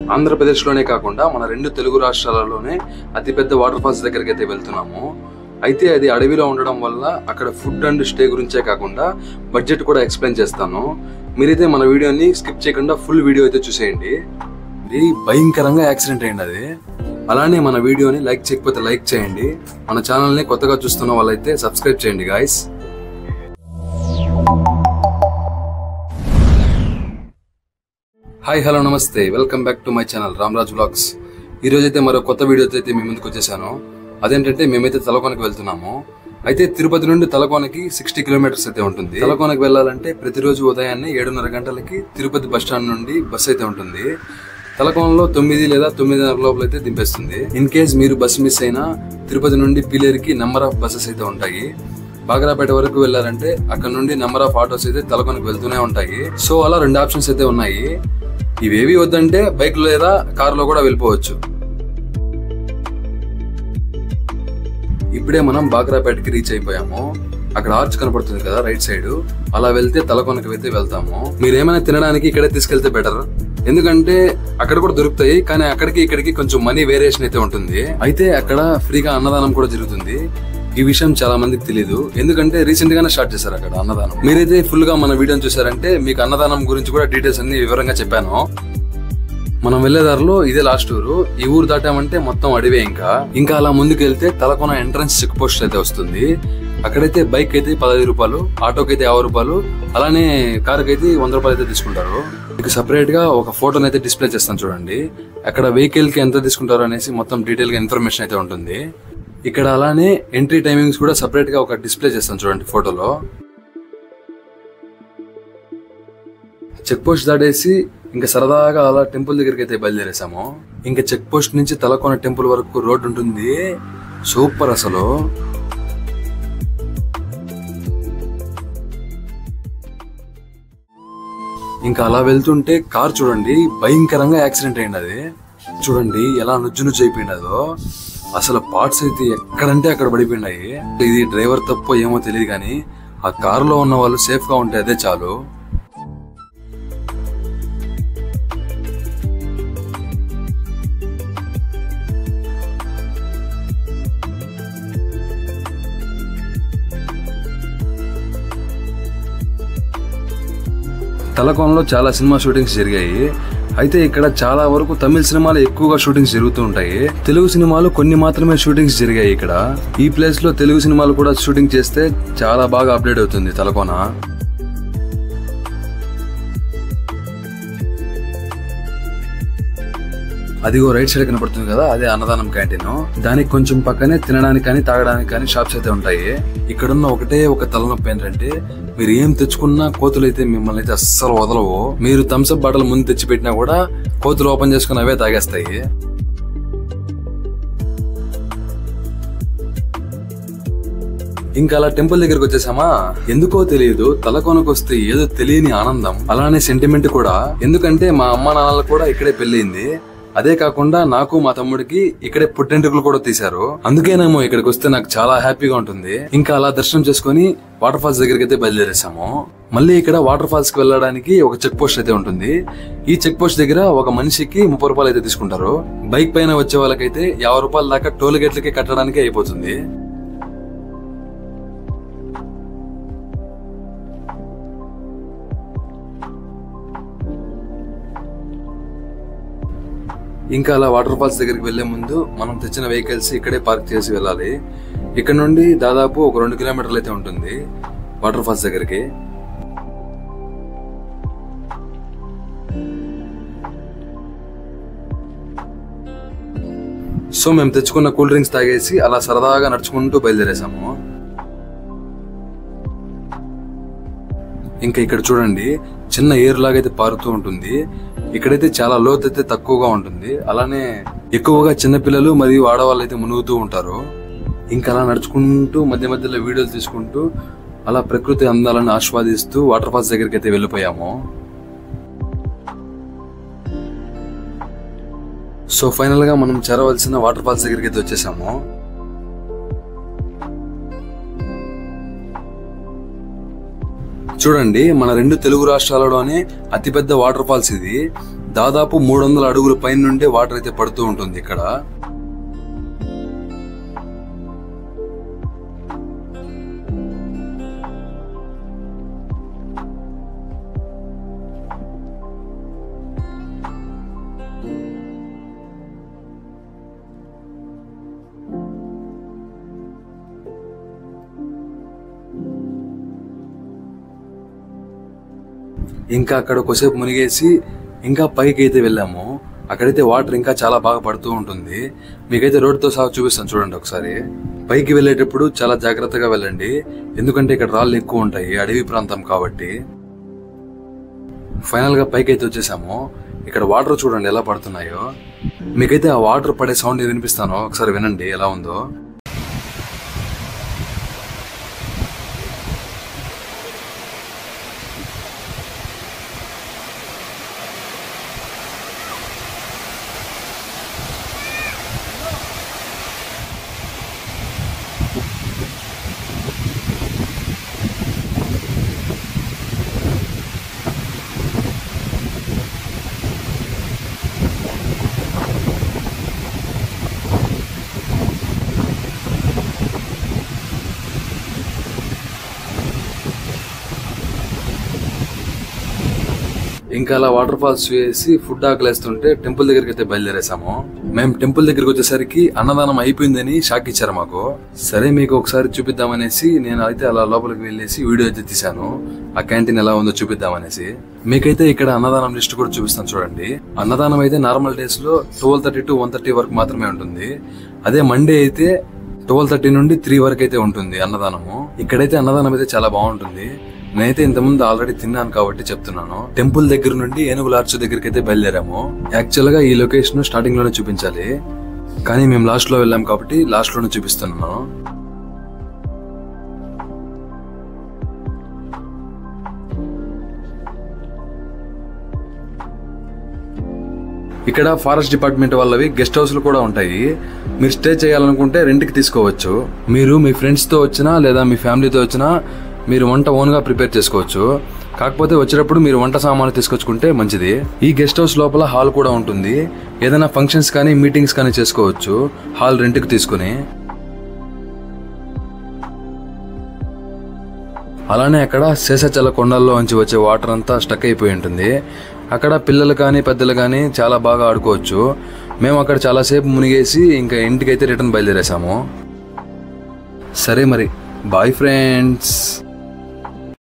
ఆంధ్రప్రదేశ్లోనే కాకుండా మన రెండు తెలుగు రాష్ట్రాలలోనే అతిపెద్ద వాటర్ ఫాల్స్ దగ్గరికి అయితే వెళ్తున్నాము అయితే అది అడవిలో ఉండడం వల్ల అక్కడ ఫుడ్ అండ్ స్టే గురించే కాకుండా బడ్జెట్ కూడా ఎక్స్ప్లెయిన్ చేస్తాను మీరైతే మన వీడియోని స్కిప్ చేయకుండా ఫుల్ వీడియో అయితే చూసేయండి ఇది భయంకరంగా యాక్సిడెంట్ అయింది అది అలానే మన వీడియోని లైక్ చేయకపోతే లైక్ చేయండి మన ఛానల్ని కొత్తగా చూస్తున్న వాళ్ళైతే సబ్స్క్రైబ్ చేయండి గాయస్ హాయ్ హలో నమస్తే welcome back to my channel Ramraj blogs ఈ రోజు అయితే మరో కొత్త వీడియోతో అయితే మీ ముందుకు వచ్చేసాను అదేంటంటే మేమైతే తలకోనకి వెళ్తున్నాము అయితే తిరుపతి నుండి తలకోనకి సిక్స్టీ కిలోమీటర్స్ అయితే ఉంటుంది తలకోనకి వెళ్ళాలంటే ప్రతిరోజు ఉదయాన్నే ఏడున్నర గంటలకి తిరుపతి బస్ స్టాండ్ నుండి బస్ అయితే ఉంటుంది తలకోనలో తొమ్మిది లేదా తొమ్మిదిన్నర లోపల అయితే దింపేస్తుంది ఇన్ కేస్ మీరు బస్ మిస్ అయినా తిరుపతి నుండి పిలేరికి నెంబర్ ఆఫ్ బస్సెస్ అయితే ఉంటాయి బాగరాపేట వరకు వెళ్ళారంటే అక్కడ నుండి నెంబర్ ఆఫ్ ఆటోస్ అయితే తలకొనకు వెళ్తూనే ఉంటాయి సో అలా రెండు ఆప్షన్స్ అయితే ఉన్నాయి ఇవేవి వద్దంటే బైక్ లేదా కారులో కూడా వెళ్ళిపోవచ్చు ఇప్పుడే మనం బాగ్రాపేటకి రీచ్ అయిపోయాము అక్కడ ఆర్చ్ కనపడుతుంది కదా రైట్ సైడ్ అలా వెళ్తే తలకొనకి అయితే వెళ్తాము మీరు ఏమైనా తినడానికి ఇక్కడే తీసుకెళ్తే బెటర్ ఎందుకంటే అక్కడ కూడా దొరుకుతాయి కానీ అక్కడికి ఇక్కడికి కొంచెం మనీ వేరియేషన్ అయితే ఉంటుంది అయితే అక్కడ ఫ్రీగా అన్నదానం కూడా జరుగుతుంది ఈ విషయం చాలా మందికి తెలియదు ఎందుకంటే రీసెంట్ గానే స్టార్ట్ చేశారు అక్కడ అన్నదానం మీరైతే ఫుల్ గా మన వీడియోని చూసారంటే మీకు అన్నదానం గురించి కూడా డీటెయిల్స్ అన్ని వివరంగా చెప్పాను మనం వెళ్లే దారిలో ఇదే లాస్ట్ ఊరు ఈ ఊరు దాటామంటే మొత్తం అడివే ఇంకా ఇంకా అలా ముందుకు వెళ్తే తలకొన ఎంట్రన్స్ చెక్ పోస్ట్ అయితే వస్తుంది అక్కడైతే బైక్ అయితే పదహైదు రూపాయలు ఆటోకి అయితే యాభై రూపాయలు అలానే కారుకి అయితే వంద రూపాయలు అయితే తీసుకుంటారు మీకు సపరేట్ గా ఒక ఫోటోని అయితే డిస్ప్లే చేస్తాను చూడండి అక్కడ వెహికల్ కి ఎంత తీసుకుంటారు అనేసి మొత్తం డీటెయిల్ గా ఇన్ఫర్మేషన్ అయితే ఉంటుంది ఇక్కడ అలానే ఎంట్రీ టైమింగ్స్ కూడా సపరేట్ గా ఒక డిస్ప్లే చేస్తాను చూడండి ఫోటోలో చెక్ పోస్ట్ దాటేసి ఇంకా సరదాగా అలా టెంపుల్ దగ్గరికి అయితే బయలుదేరేసాము ఇంకా చెక్ పోస్ట్ నుంచి తలకోన టెంపుల్ వరకు రోడ్ ఉంటుంది సూపర్ అసలు ఇంకా అలా వెళ్తుంటే కార్ చూడండి భయంకరంగా యాక్సిడెంట్ అయింది అది చూడండి ఎలా నుజ్జు నుజ్జు అయిపోయినదో అసలు పార్ట్స్ అయితే ఎక్కడంటే అక్కడ పడిపోయినాయి ఇది డ్రైవర్ తప్పో ఏమో తెలియదు కానీ ఆ కారులో ఉన్న వాళ్ళు సేఫ్ గా ఉంటే అదే చాలు తలకోనలో చాలా సినిమా షూటింగ్స్ జరిగాయి అయితే ఇక్కడ చాలా వరకు తమిళ సినిమాలు ఎక్కువగా షూటింగ్స్ జరుగుతూ ఉంటాయి తెలుగు సినిమాలు కొన్ని మాత్రమే షూటింగ్స్ జరిగాయి ఇక్కడ ఈ ప్లేస్ లో తెలుగు సినిమాలు కూడా షూటింగ్ చేస్తే చాలా బాగా అప్డేట్ అవుతుంది తలకోన అదిగో రైట్ సైడ్ కనపడుతుంది కదా అదే అన్నదానం క్యాంటీన్ దానికి కొంచెం పక్కనే తినడానికి కానీ తాగడానికి కానీ షాప్స్ అయితే ఉంటాయి ఇక్కడున్న ఒకటే ఒక తలనొప్పి ఏంటంటే మీరు ఏం తెచ్చుకున్నా కోతులు అయితే మిమ్మల్ని అయితే అస్సలు వదలవు మీరు థమ్స్అప్ బాటలు ముందు తెచ్చి పెట్టినా కూడా కోతులు ఓపెన్ చేసుకుని అవే తాగేస్తాయి ఇంకా అలా టెంపుల్ దగ్గరకు వచ్చేసామా ఎందుకో తెలియదు తలకోనకు వస్తే ఏదో తెలియని ఆనందం అలానే సెంటిమెంట్ కూడా ఎందుకంటే మా అమ్మ నాన్నలు కూడా ఇక్కడే పెళ్ళయింది అదే కాకుండా నాకు మా తమ్ముడికి ఇక్కడే పుట్టెంటుకలు కూడా తీశారు అందుకేనేమో ఇక్కడికి వస్తే నాకు చాలా హ్యాపీగా ఉంటుంది ఇంకా అలా దర్శనం చేసుకుని వాటర్ ఫాల్స్ దగ్గరికి అయితే బయలుదేరేసాము మళ్ళీ ఇక్కడ వాటర్ ఫాల్స్ కి వెళ్ళడానికి ఒక చెక్ పోస్ట్ అయితే ఉంటుంది ఈ చెక్ పోస్ట్ దగ్గర ఒక మనిషికి ముప్పై రూపాయలు అయితే తీసుకుంటారు బైక్ పైన వచ్చే వాళ్ళకైతే యాభై రూపాయల దాకా టోల్ గేట్లకి కట్టడానికి అయిపోతుంది ఇంకా అలా వాటర్ ఫాల్స్ దగ్గరికి వెళ్లే ముందు మనం తెచ్చిన వెహికల్స్ ఇక్కడే పార్క్ చేసి వెళ్ళాలి ఇక్కడ నుండి దాదాపు ఒక రెండు కిలోమీటర్లు అయితే ఉంటుంది వాటర్ ఫాల్స్ దగ్గరికి సో మేము తెచ్చుకున్న కూల్ డ్రింక్స్ తాగేసి అలా సరదాగా నడుచుకుంటూ బయలుదేరేసాము ఇంకా ఇక్కడ చూడండి చిన్న ఏరు లాగైతే పారుతూ ఉంటుంది ఇక్కడైతే చాలా లోతు అయితే తక్కువగా ఉంటుంది అలానే ఎక్కువగా చిన్నపిల్లలు మరియు ఆడవాళ్ళు అయితే మునుగుతూ ఉంటారు ఇంకా అలా నడుచుకుంటూ మధ్య మధ్యలో వీడియోలు తీసుకుంటూ అలా ప్రకృతి అందాలను ఆస్వాదిస్తూ వాటర్ ఫాల్స్ దగ్గరికి అయితే వెళ్ళిపోయాము సో ఫైనల్ గా మనం చేరవలసిన వాటర్ ఫాల్స్ దగ్గరికి అయితే వచ్చేసాము చూడండి మన రెండు తెలుగు రాష్ట్రాలలోనే అతిపెద్ద వాటర్ ఫాల్స్ ఇది దాదాపు మూడు వందల అడుగుల పైన నుండి వాటర్ అయితే పడుతూ ఉంటుంది ఇక్కడ ఇంకా అక్కడ కొద్దిసేపు మునిగేసి ఇంకా పైకి అయితే వెళ్ళాము అక్కడైతే వాటర్ ఇంకా చాలా బాగా పడుతూ ఉంటుంది మీకైతే రోడ్డుతో సహా చూపిస్తాను చూడండి ఒకసారి పైకి వెళ్ళేటప్పుడు చాలా జాగ్రత్తగా వెళ్ళండి ఎందుకంటే ఇక్కడ రాళ్ళు ఎక్కువ ఉంటాయి అడవి ప్రాంతం కాబట్టి ఫైనల్ గా పైకి అయితే వచ్చేసాము ఇక్కడ వాటర్ చూడండి ఎలా పడుతున్నాయో మీకైతే ఆ వాటర్ పడే సౌండ్ వినిపిస్తాను ఒకసారి వినండి ఎలా ఉందో ఇంకా అలా వాటర్ ఫాల్స్ వేసి ఫుడ్ ఆకలేస్తుంటే టెంపుల్ దగ్గరికి అయితే బయలుదేరేసాము మేము టెంపుల్ దగ్గరికి వచ్చేసరికి అన్నదానం అయిపోయిందని షాక్ ఇచ్చారు మాకు సరే మీకు ఒకసారి చూపిద్దామనేసి నేను అయితే అలా లోపలికి వెళ్ళేసి వీడియో అయితే తీశాను ఆ క్యాంటీన్ ఎలా ఉందో చూపిద్దామనేసి మీకైతే ఇక్కడ అన్నదానం లిస్ట్ కూడా చూపిస్తాను చూడండి అన్నదానం అయితే నార్మల్ డేస్ లో twelve thirty to one thirty వరకు మాత్రమే ఉంటుంది అదే మండే అయితే ట్వెల్వ్ థర్టీ నుండి త్రీ వరకు అయితే ఉంటుంది అన్నదానము ఇక్కడైతే అన్నదానం అయితే చాలా బాగుంటుంది నేనైతే ఇంతకుముందు ఆల్రెడీ తిన్నాను కాబట్టి చెప్తున్నాను టెంపుల్ దగ్గర నుండి ఏనుగు లార్చ్ దగ్గరికి అయితే బయలుదేరాము యాక్చువల్ గా ఈ లొకేషన్ స్టార్టింగ్ లోనే చూపించాలి కానీ మేము లాస్ట్ లో వెళ్ళాం కాబట్టి లాస్ట్ లోనే చూపిస్తున్నాను ఇక్కడ ఫారెస్ట్ డిపార్ట్మెంట్ వాళ్ళవి గెస్ట్ హౌస్లు కూడా ఉంటాయి మీరు స్టే చేయాలనుకుంటే రెంట్కి తీసుకోవచ్చు మీరు మీ ఫ్రెండ్స్తో వచ్చినా లేదా మీ ఫ్యామిలీతో వచ్చినా మీరు వంట ఓన్గా ప్రిపేర్ చేసుకోవచ్చు కాకపోతే వచ్చేటప్పుడు మీరు వంట సామాన్లు తీసుకొచ్చుకుంటే మంచిది ఈ గెస్ట్ హౌస్ లోపల హాల్ కూడా ఉంటుంది ఏదైనా ఫంక్షన్స్ కానీ మీటింగ్స్ కానీ చేసుకోవచ్చు హాల్ రెంట్కి తీసుకుని అలానే అక్కడ శేషాచల కొండల్లో నుంచి వచ్చే వాటర్ అంతా స్టక్ అయిపోయి ఉంటుంది అక్కడ పిల్లలు కానీ పెద్దలు కానీ చాలా బాగా ఆడుకోవచ్చు మేము అక్కడ చాలాసేపు మునిగేసి ఇంకా ఇంటికైతే రిటర్న్ బయలుదేరేసాము సరే మరి బాయ్ ఫ్రెండ్స్